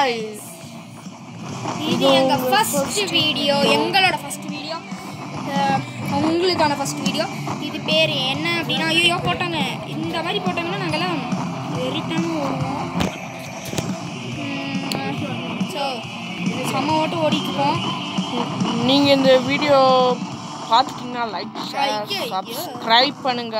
guys இது எங்க first video எங்களோட ஃபர்ஸ்ட் வீடியோ உங்களுக்கான ஃபர்ஸ்ட் வீடியோ இது பேர் என்ன அப்படின்னா ஐயோ போட்டாங்க இந்த மாதிரி போட்டாங்கன்னா நாங்கெல்லாம் வெறித்தானே ஓடுவோம் ஸோ செம்ம ஓட்டு ஓடிட்டு இருக்கோம் நீங்க இந்த வீடியோ பார்த்துட்டீங்கன்னா லைக் ஷேர் ஐயோ, ஐயோ. சப்ஸ்கிரைப் பண்ணுங்க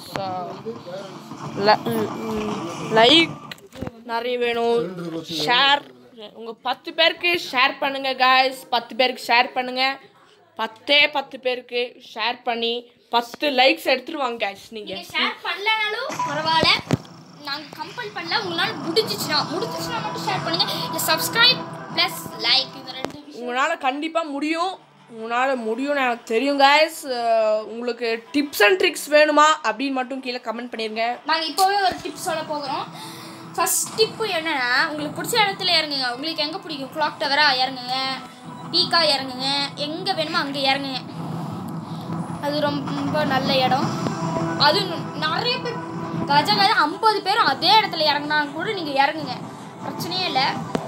லைக் நிறைய வேணும் ஷேர் உங்க பத்து பேருக்கு ஷேர் பண்ணுங்க காய்ஸ் பத்து பேருக்கு ஷேர் பண்ணுங்க பத்தே பத்து பேருக்கு ஷேர் பண்ணி பத்து லைக்ஸ் எடுத்துட்டு வாங்க guys நீங்க நீங்கள் ஷேர் பண்ணலனாலும் பரவாயில்ல நாங்கள் கம்பல் பண்ணல உங்களால் முடிஞ்சிச்சுன்னா முடிஞ்சிச்சுன்னா மட்டும் ஷேர் பண்ணுங்கள் இல்லை சப்ஸ்கிரைப் ப்ளஸ் லைக் இது ரெண்டு விஷயம் உங்களால் கண்டிப்பாக முடியும் உங்களால் முடியும்னு எனக்கு தெரியும் காய்ஸ் உங்களுக்கு டிப்ஸ் அண்ட் ட்ரிக்ஸ் வேணுமா அப்படின்னு மட்டும் கீழே கமெண்ட் பண்ணிருங்க நாங்கள் இப்போவே ஒரு டிப் சொல்ல போகிறோம் ஃபர்ஸ்ட் டிப்பு என்னன்னா உங்களுக்கு பிடிச்ச இடத்துல இறங்குங்க உங்களுக்கு எங்கே பிடிக்கும் கிளாக் டவரா இறங்குங்க பீக்கா இறங்குங்க எங்கே வேணுமோ அங்கே இறங்குங்க அது ரொம்ப நல்ல இடம் அது நிறைய பேர் கஜ கஜ ஐம்பது பேரும் அதே இடத்துல இறங்குனாலும் கூட நீங்கள் இறங்குங்க பிரச்சனையே இல்லை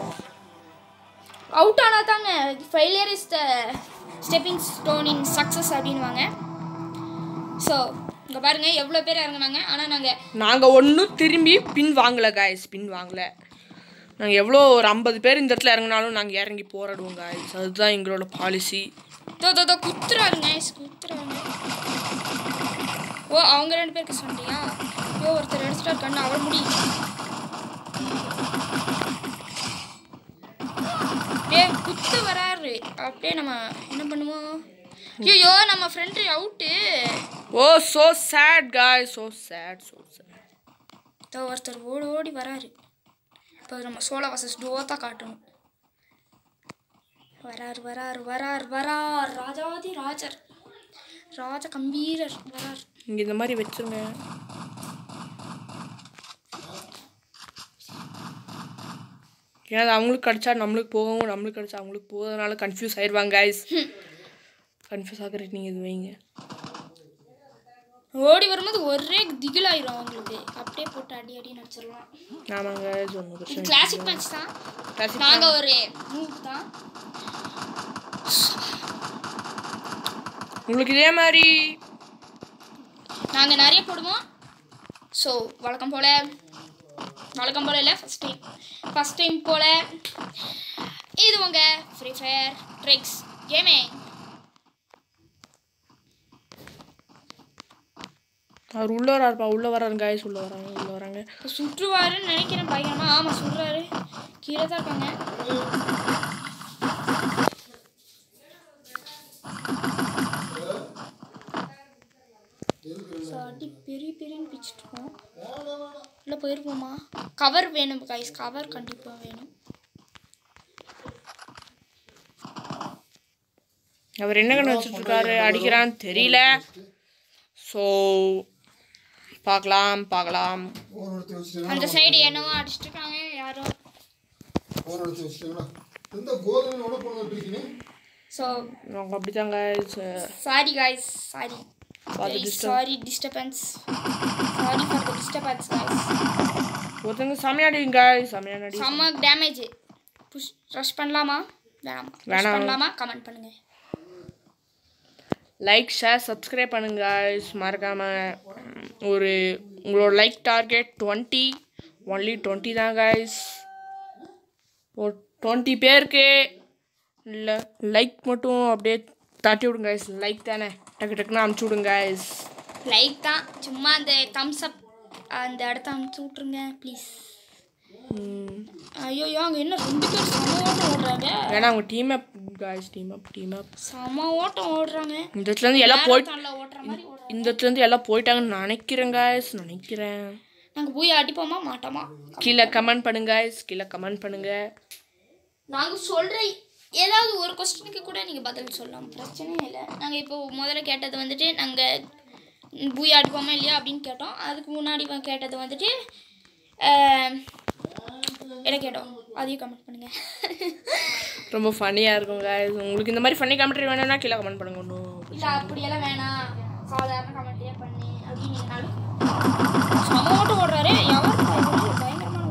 அவுட் ஆனால் தாங்க failure is the stepping stone in success அப்படின்வாங்க ஸோ இங்கே பாருங்கள் எவ்வளோ பேர் இறங்குனாங்க ஆனால் நாங்கள் நாங்கள் ஒன்றும் திரும்பி பின் வாங்கலை காய்ஸ் பின் வாங்கலை நாங்கள் எவ்வளோ ஒரு ஐம்பது பேர் இந்த இடத்துல இறங்கினாலும் நாங்கள் இறங்கி போராடுவோம் காய்ஸ் அதுதான் எங்களோட பாலிசி தோ தோ தோ குத்துறாருங்க குத்துறாங்க ஓ அவங்க ரெண்டு பேருக்கு சொன்னியா ஐயோ ஒருத்தர் எடுத்துட்டு இருக்கான்னு அவர் முடி ஏ குத்து வராரு அப்படியே நம்ம என்ன பண்ணுவோம் ஐயோ நம்ம friend out oh so sad guys so sad so sad இதோ ஒருத்தர் ஓடி ஓடி வராரு இப்போ நம்ம சோலா வசஸ் டூவா தான் காட்டணும் வரார் வரார் வரார் வரார் ராஜாதி ராஜர் ராஜ கம்பீரர் வரார் இங்கே இந்த மாதிரி வச்சுருங்க ஏன்னா அது அவங்களுக்கு கிடச்சா நம்மளுக்கு போகவும் நம்மளுக்கு கிடச்சா அவங்களுக்கு போகிறதுனால கன்ஃபியூஸ் ஆயிடுவாங்க காய்ஸ் கன்ஃபியூஸ் ஆகிறதுக்கு நீங்கள் இது வைங்க ஓடி வரும்போது ஒரே திகிலாயிரும் அவங்களுக்கு அப்படியே போட்டு அடி அடி நடிச்சிடலாம் ஆமாங்க guys, ஒன்றும் பிரச்சனை இல்லை. கிளாசிக் மேட்ச் தான் Classic நாங்கள் ஒரு மூவ் தான் உங்களுக்கு இதே மாதிரி நாங்கள் நிறைய போடுவோம் ஸோ வழக்கம் போல் வழக்கம் போல் இல்லை ஃபஸ்ட் டைம் ஃபஸ்ட் டைம் போல் இது உங்கள் ஃப்ரீ ஃபயர் ட்ரிக்ஸ் கேமிங் அவர் உள்ள வராருப்பா உள்ள வராரு காய்ஸ் உள்ள வராங்க உள்ள வராங்க இப்போ சுற்றுவாருன்னு நினைக்கிறேன் பயங்கரமா ஆமாம் சுடுறாரு கீழே தான் இருக்காங்க So, அடி பெரிய பெரியன்னு பிச்சுட்டுருக்கோம் உள்ள போயிருப்போமா கவர் வேணும் கைஸ் கவர் கண்டிப்பாக வேணும் அவர் என்ன கண்ணு வச்சுட்டு இருக்காரு அடிக்கிறான்னு தெரியல ஸோ பார்க்கலாம் பார்க்கலாம் ஃபோன் எடுத்து வச்சுட்டீங்களா அந்த சைடு என்னவோ அடிச்சிட்டு இருக்காங்க யாரும் ஃபோன் எடுத்து வச்சுட்டீங்களா எந்த கோதுமை உணவு பண்ண இருக்கீங்க ஸோ அவங்க அப்படிதாங்க sorry guys sorry For the disturb- sorry disturbance sorry for the disturbance guys ஒருத்தங்க செமையாடிங்க காய்ஸ் செமையாடி செம்ம டேமேஜ் புஷ் ரஷ் பண்ணலாமா வேணாமா ரஷ் வேணாம். பண்ணலாமா கமெண்ட் பண்ணுங்க லைக் ஷேர் சப்ஸ்கிரைப் பண்ணுங்க guys. மறக்காம ம், ஒரு உங்களோட like target twenty only twenty தான் guys ஒரு டுவெண்ட்டி பேருக்கு இல்லை லைக் மட்டும் அப்படியே தட்டி விடுங்க guys. லைக் தானே டக்கு டக்குன்னு அமுச்சு விடுங்க guys. லைக் தான் சும்மா அந்த தம்ஸ் அப் அந்த இடத்த அமுச்சு விட்ருங்க ப்ளீஸ் ம் ஐயோ அங்கே என்ன ரெண்டு பேர் செம ஓட்டம் ஓடுறாங்க ஏன்னா அவங்க team up guys team up team up செம ஓட்டம் ஓடுறாங்க இந்த இடத்துல இருந்து எல்லாம் போயிட்டு நல்லா ஓட்டுற மாதிரி ஓடுறாங்க இந்த இடத்துல இருந்து எல்லாம் போயிட்டாங்கன்னு நினைக்கிறேன் guys நினைக்கிறேன் நாங்கள் போய் அடிப்போமா மாட்டோமா கீழே கமெண்ட் பண்ணுங்க guys. கீழே கமெண்ட் பண்ணுங்க நாங்கள் சொல்கிற ஏதாவது ஒரு கொஸ்டினுக்கு கூட நீங்கள் பதில் சொல்லலாம் பிரச்சனையே இல்லை நாங்கள் இப்போ முதல்ல கேட்டது வந்துட்டு நாங்கள் பூயா அடிப்போமா இல்லையா அப்படின்னு கேட்டோம் அதுக்கு முன்னாடி வ- கேட்டது வந்துட்டு ஆம், என்ன கேட்டோம் அதையும் கமெண்ட் பண்ணுங்கள் ரொம்ப ஃபன்னியாக இருக்கும் guys. உங்களுக்கு இந்த மாதிரி ஃபன்னி கமெண்ட்ரி வேணும்னா கீழே கமெண்ட் பண்ணுங்க ஒன்றும் இல்லை அப்படியெல்லாம் வேணாம் சாதாரண கமெண்ட்டே பண்ணி அப்படின்னு நீங்கனாலும் சம ஓட்டம் ஓடுறாரு எவ்வளோ